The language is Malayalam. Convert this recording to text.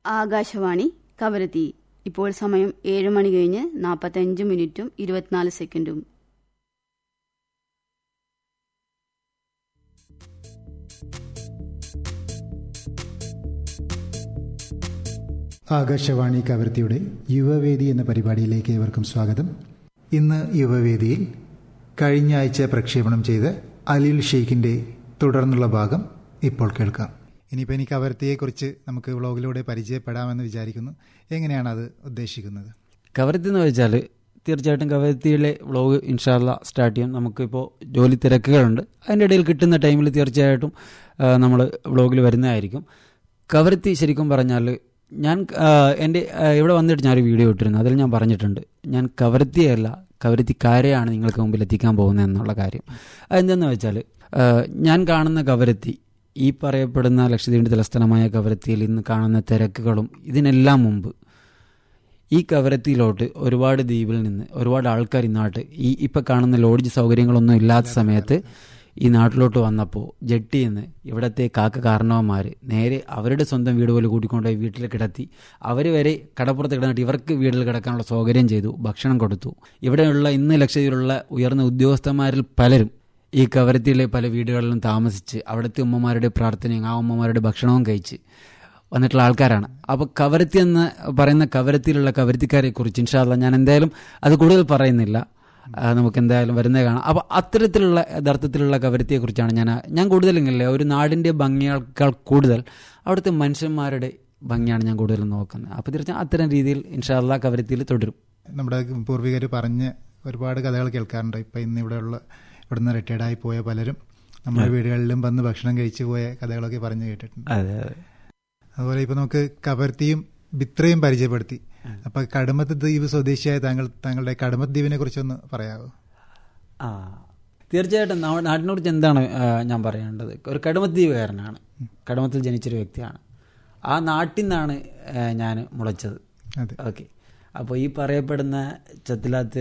ആകാശവാണി കവരത്തി ഇപ്പോൾ സമയം ഏഴ് മണി കഴിഞ്ഞ് നാൽപ്പത്തഞ്ച് മിനിറ്റും ഇരുപത്തിനാല് സെക്കൻഡും ആകാശവാണി കവർത്തിയുടെ യുവവേദി എന്ന പരിപാടിയിലേക്ക് ഏവർക്കും സ്വാഗതം ഇന്ന് യുവവേദിയിൽ കഴിഞ്ഞ ആഴ്ച പ്രക്ഷേപണം ചെയ്ത അലിൽ ഷെയ്ഖിന്റെ തുടർന്നുള്ള ഭാഗം ഇപ്പോൾ കേൾക്കാം ഇനിയിപ്പോൾ എനിക്ക് കവർത്തിയെക്കുറിച്ച് നമുക്ക് വ്ളോഗിലൂടെ പരിചയപ്പെടാമെന്ന് വിചാരിക്കുന്നു എങ്ങനെയാണ് അത് ഉദ്ദേശിക്കുന്നത് കവരത്തി എന്ന് വെച്ചാൽ തീർച്ചയായിട്ടും കവരത്തിയിലെ വ്ളോഗ് ഇൻഷാല്ല സ്റ്റാർട്ട് ചെയ്യാം നമുക്കിപ്പോൾ ജോലി തിരക്കുകളുണ്ട് അതിൻ്റെ ഇടയിൽ കിട്ടുന്ന ടൈമിൽ തീർച്ചയായിട്ടും നമ്മൾ വ്ളോഗിൽ വരുന്നതായിരിക്കും കവരത്തി ശരിക്കും പറഞ്ഞാൽ ഞാൻ ആ, എൻ്റെ ആ, ഇവിടെ വന്നിട്ട് ഞാനൊരു വീഡിയോ ഇട്ടിരുന്നു അതിൽ ഞാൻ പറഞ്ഞിട്ടുണ്ട് ഞാൻ കവരത്തിയല്ല കവരത്തിക്കാരെയാണ് നിങ്ങൾക്ക് മുമ്പിൽ എത്തിക്കാൻ പോകുന്നത് എന്നുള്ള കാര്യം അതെന്തെന്ന് വെച്ചാൽ ആ, ഞാൻ കാണുന്ന കവരത്തി ഈ പറയപ്പെടുന്ന ലക്ഷദ്വീപിൻ്റെ തലസ്ഥാനമായ കവരത്തിയിൽ ഇന്ന് കാണുന്ന തിരക്കുകളും ഇതിനെല്ലാം മുമ്പ് ഈ കവരത്തിയിലോട്ട് ഒരുപാട് ദ്വീപിൽ നിന്ന് ഒരുപാട് ആൾക്കാർ ഈ നാട്ട് ഈ ഇപ്പം കാണുന്ന ലോഡ്ജ് സൗകര്യങ്ങളൊന്നും ഇല്ലാത്ത സമയത്ത് ഈ നാട്ടിലോട്ട് വന്നപ്പോൾ ജട്ടിയിൽ നിന്ന് ഇവിടത്തെ കാക്ക കാരണവന്മാർ നേരെ അവരുടെ സ്വന്തം വീട് പോലെ കൂട്ടിക്കൊണ്ടുപോയി വീട്ടിൽ കിടത്തി അവർ വരെ കടപ്പുറത്ത് കിടന്നിട്ട് ഇവർക്ക് വീട്ടിൽ കിടക്കാനുള്ള സൗകര്യം ചെയ്തു ഭക്ഷണം കൊടുത്തു ഇവിടെയുള്ള ഇന്ന് ലക്ഷദ്വീപിലുള്ള ഉയർന്ന ഉദ്യോഗസ്ഥന്മാരിൽ പലരും ഈ കവരത്തിയിലെ പല വീടുകളിലും താമസിച്ച് അവിടുത്തെ ഉമ്മമാരുടെ പ്രാർത്ഥനയും ആ ഉമ്മമാരുടെ ഭക്ഷണവും കഴിച്ച് വന്നിട്ടുള്ള ആൾക്കാരാണ് അപ്പോൾ കവരത്തി എന്ന് പറയുന്ന കവരത്തിയിലുള്ള കവരത്തിക്കാരെ കുറിച്ച് ഇൻഷാല്ല ഞാൻ എന്തായാലും അത് കൂടുതൽ പറയുന്നില്ല ആ, നമുക്ക് എന്തായാലും വരുന്നത് കാണാം അപ്പോൾ അത്തരത്തിലുള്ള യഥാർത്ഥത്തിലുള്ള കവരത്തിയെ കുറിച്ചാണ് ഞാൻ ഞാൻ കൂടുതലിങ്ങില്ല ഒരു നാടിൻ്റെ ഭംഗിയേക്കാൾ കൂടുതൽ അവിടുത്തെ മനുഷ്യന്മാരുടെ ഭംഗിയാണ് ഞാൻ കൂടുതലും നോക്കുന്നത് അപ്പോൾ തീർച്ചയായും അത്തരം രീതിയിൽ ഇൻഷാല്ല കവരത്തിയിൽ തുടരും നമ്മുടെ പൂർവികർ പറഞ്ഞ ഒരുപാട് കഥകൾ കേൾക്കാറുണ്ട് ഇപ്പം ഇന്ന് ഇവിടെയുള്ള ഇവിടുന്ന് റിട്ടയർഡായി പോയ പലരും നമ്മുടെ വീടുകളിലും വന്ന് ഭക്ഷണം കഴിച്ചു പോയ കഥകളൊക്കെ പറഞ്ഞു കേട്ടിട്ടുണ്ട് അതെ അതെ അതുപോലെ ഇപ്പൊ നമുക്ക് കവർത്തിയും ബിത്രയും പരിചയപ്പെടുത്തി അപ്പൊ കടമത്ത് ദ്വീപ് സ്വദേശിയായ താങ്കൾ താങ്കളുടെ കടമത്ത് ദ്വീപിനെ കുറിച്ചൊന്ന് പറയാവോ ആ തീർച്ചയായിട്ടും നമ്മ- നാട്ടിനെക്കുറിച്ച് എന്താണ് ആ, ഞാൻ പറയേണ്ടത് ഒരു കടുമദ്വീപുകാരനാണ് കടുമത്തിൽ ജനിച്ചൊരു വ്യക്തിയാണ് ആ നാട്ടിൽ നിന്നാണ് ഞാൻ മുളച്ചത് അതെ ഓക്കെ അപ്പോൾ ഈ പറയപ്പെടുന്ന ചത്തിലാത്ത്